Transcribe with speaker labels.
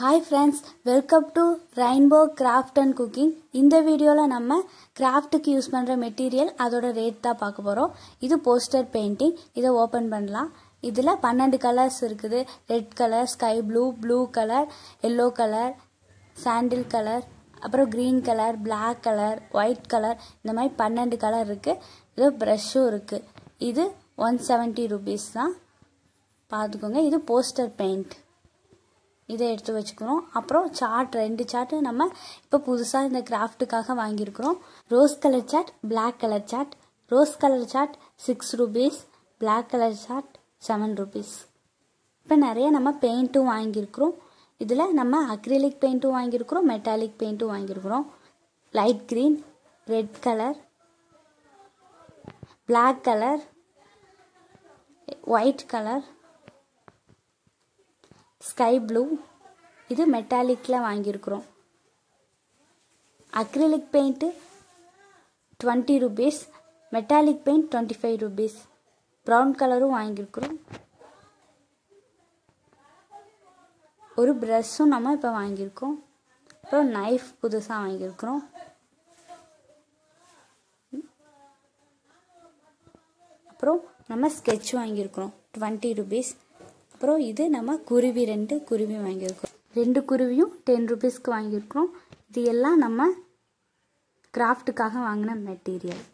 Speaker 1: hi friends welcome to rainbow craft and cooking இந்த வீடியோவில் நம்ம கிராஃப்ட்டுக்கு யூஸ் பண்ணுற மெட்டீரியல் அதோட ரேட் தான் பார்க்க போகிறோம் இது போஸ்டர் பெயிண்டிங் இதை ஓப்பன் பண்ணலாம் இதில் பன்னெண்டு கலர்ஸ் இருக்குது red colour sky blue blue colour yellow colour sandal colour அப்புறம் green colour black colour white colour இந்த மாதிரி பன்னெண்டு கலர் இருக்குது இது ப்ரஷ்ஷும் இருக்குது இது ஒன் செவன்ட்டி ருபீஸ் தான் பார்த்துக்கோங்க இது போஸ்டர் பெயிண்ட் இதை எடுத்து வச்சுக்கிறோம் அப்புறம் சார்ட் ரெண்டு சார்ட்டு நம்ம இப்போ புதுசாக இந்த கிராஃப்ட்டுக்காக வாங்கியிருக்கிறோம் rose colour chart black colour chart rose colour chart six rupees black colour chart seven rupees இப்போ நிறைய நம்ம பெயிண்ட்டும் வாங்கியிருக்கிறோம் இதில் நம்ம அக்ரிலிக் பெயிண்ட்டும் வாங்கியிருக்கிறோம் மெட்டாலிக் பெயிண்ட்டும் வாங்கியிருக்கிறோம் light green red colour black colour white colour sky blue இது மெட்டாலிக்கில் வாங்கியிருக்கிறோம் acrylic paint twenty rupees metallic paint twenty five rupees brown கலரும் வாங்கியிருக்கிறோம் ஒரு ப்ரஷ்ஷும் நம்ம இப்போ வாங்கியிருக்கோம் அப்புறம் நைஃப் புதுசாக வாங்கியிருக்கிறோம் அப்புறம் நம்ம ஸ்கெட்ச் வாங்கியிருக்கிறோம் டுவெண்ட்டி ருபீஸ் அப்புறம் இது நம்ம குருவி ரெண்டு குருவி வாங்கியிருக்கோம் ரெண்டு குருவியும் டென் ருபீஸ்க்கு வாங்கியிருக்கிறோம் இது எல்லாம் நம்ம கிராஃப்ட்டுக்காக வாங்கின மெட்டீரியல்